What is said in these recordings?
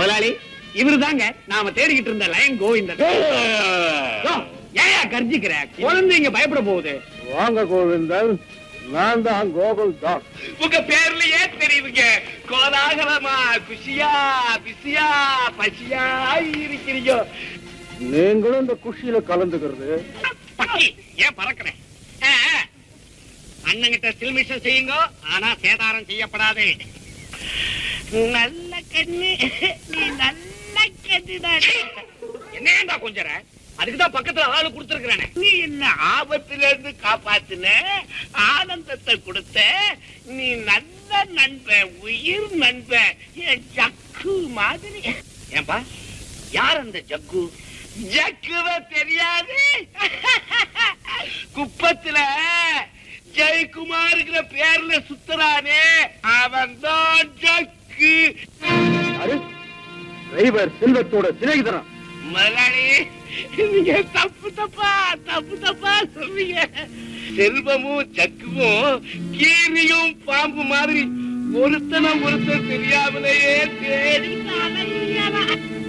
முதலாளி இவரு தாங்க நாம தேடிக்கிட்டு இருந்த லயன் கோவிந்தன் யோ, ஏயா கர்ஜிக்கிற குழந்தைங்க பயப்பட போகுது வாங்க கோவிந்தன் நான் தான் கோகுல் தாஸ் உங்க பேர்லயே தெரியுதுங்க கோலாகலமா குஷியா பிசியா பசியா இருக்கிறீங்க நீங்களும் இந்த குஷியில கலந்துக்கிறது பக்கி ஏன் பறக்கிறேன் அண்ணங்கிட்ட சில்மிஷம் செய்யுங்க ஆனா சேதாரம் செய்யப்படாது நல்ல கண்ணு நீ நல்ல கண்ணுடா என்னடா கொஞ்சற அதுக்குதான் பக்கத்துல ஆளு கொடுத்துருக்கிறேன் நீ என்ன ஆபத்துல இருந்து காப்பாத்துன ஆனந்தத்தை கொடுத்த நீ நல்ல நண்பன் உயிர் நண்பன் என் ஜக்கு மாதிரி ஏன்பா யார் அந்த ஜக்கு ஜக்குவ தெரியாது குப்பத்துல ஜெயக்குமார்ங்கிற பேர்ல சுத்துறானே அவன் தான் ஜக்கு யாரு டிரைவர் செல்வத்தோட சிநேகிதரன் முதலாளி நீங்க தப்பு தப்பா தப்பு தப்பா சொல்றீங்க செல்வமும் ஜக்குவும் கீரியும் பாம்பு மாதிரி ஒருத்தன ஒருத்தர் தெரியாமலேயே தேடி அலையறா.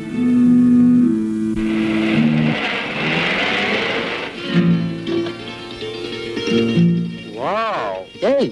வாவ் ஏய்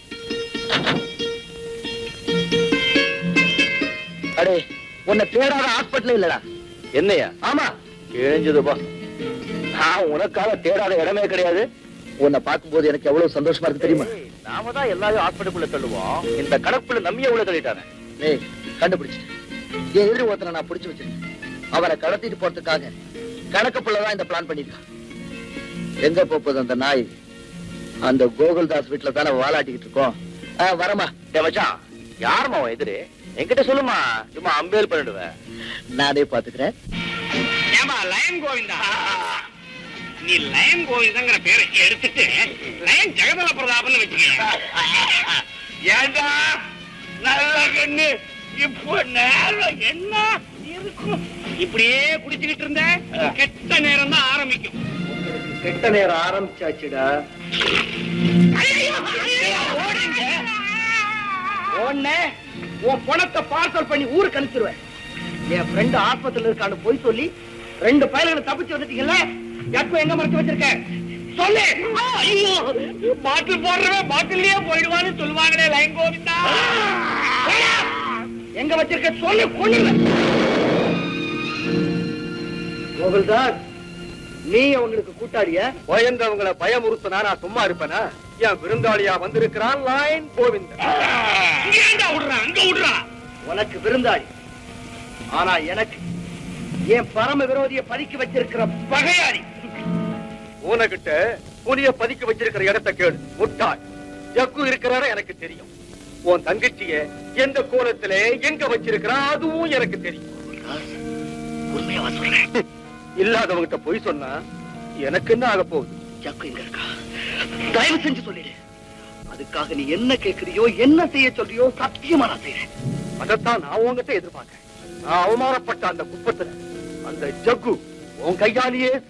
அடே உன்னை தேடாத ஹாஸ்பிட்டல் இல்லடா என்னையா ஆமா கிழிஞ்சதுப்பா நான் உனக்காக தேடாத இடமே கிடையாது உன்னை பார்க்கும்போது எனக்கு எவ்வளவு சந்தோஷமா இருக்கு தெரியுமா நாம தான் எல்லாரும் ஹாஸ்பிட்டலுக்குள்ள தள்ளுவோம் இந்த கணக்குள்ள நம்பிய உள்ள தள்ளிட்டானே ஏய் கண்டுபிடிச்சிட்டேன் என் எதிரி ஒருத்தனை நான் பிடிச்சு வச்சிருக்கேன் அவனை கடத்திட்டு போறதுக்காக கணக்கு தான் இந்த பிளான் பண்ணிருக்கான் எங்க போகுது அந்த நாய் அந்த கோகுல்தாஸ் வீட்டுல தானே வாலாட்டிக்கிட்டு இருக்கோம் ஆ, வரமா டேய் மச்சான் யாரும்மா அவன் எதிரி என்கிட்ட சொல்லுமா சும்மா அம்பேல் பண்ணிடுவேன் நானே பாத்துக்கிறேன் ஏம்பா லயன் கோவிந்தா நீ லயன் கோவிந்தங்கிற பேரை எடுத்துட்டு லயன் ஜெகதல பிரதாபன் வச்சுக்க ஏண்டா நல்ல கண்ணு இப்போ நேரம் என்ன இருக்கும் இப்படியே குடிச்சுக்கிட்டு இருந்த கெட்ட நேரம் தான் ஆரம்பிக்கும் கெட்ட நேரம் ஆரம்பிச்சாச்சுடா ஐயையோ, ஐயையோ, ஓடுங்க. உன்னை உன் பணத்தை பார்சல் பண்ணி ஊருக்கு அனுப்பிச்சிருவேன் என் ஃப்ரெண்ட் ஆஸ்பத்திரியில இருக்கான்னு போய் சொல்லி ரெண்டு பயல்களை தப்பிச்சு வந்துட்டீங்கல்ல எப்ப எங்க மறைச்சு வச்சிருக்க சொல்லு ஐயோ பாட்டில் போடுறவன் பாட்டிலேயே போயிடுவான்னு சொல்லுவாங்களே லயன் கோவிந்தா எங்க வச்சிருக்க சொல்லு கொள்ளுங்க கோகுல்தாஸ் நீ அவங்களுக்கு கூட்டாளிய பயந்தவங்களை பயமுறுத்தினா நான் சும்மா இருப்பேனா என் விருந்தாளியா வந்திருக்கிறான் லைன் கோவிந்தன் இங்க ஏன்டா விடுறான் அங்க விடுறான் உனக்கு விருந்தாளி ஆனா எனக்கு என் பரம விரோதிய பதுக்கி வச்சிருக்கிற பகையாளி உனகிட்ட புனிய பதிக்க வச்சிருக்கிற இடத்தை கேளு முட்டாள் ஜக்கு இருக்கிறார எனக்கு தெரியும் உன் தங்கச்சிய எந்த கோலத்துல எங்க வச்சிருக்கிறா அதுவும் எனக்கு தெரியும் உண்மையா சொல்றேன் இல்லாதவங்கிட்ட பொய் சொன்னா எனக்கு என்ன ஆக போகுது ஜக்கு எங்க இருக்கா தயவு செஞ்சு சொல்லிடு அதுக்காக நீ என்ன கேக்குறியோ என்ன செய்ய சொல்றியோ சத்தியமா நான் செய்யறேன் அதைத்தான் நான் உன்கிட்ட எதிர்பார்க்கிறேன் நான் அவமானப்பட்ட அந்த குப்பத்துல அந்த ஜக்கு உன் கையாலேயே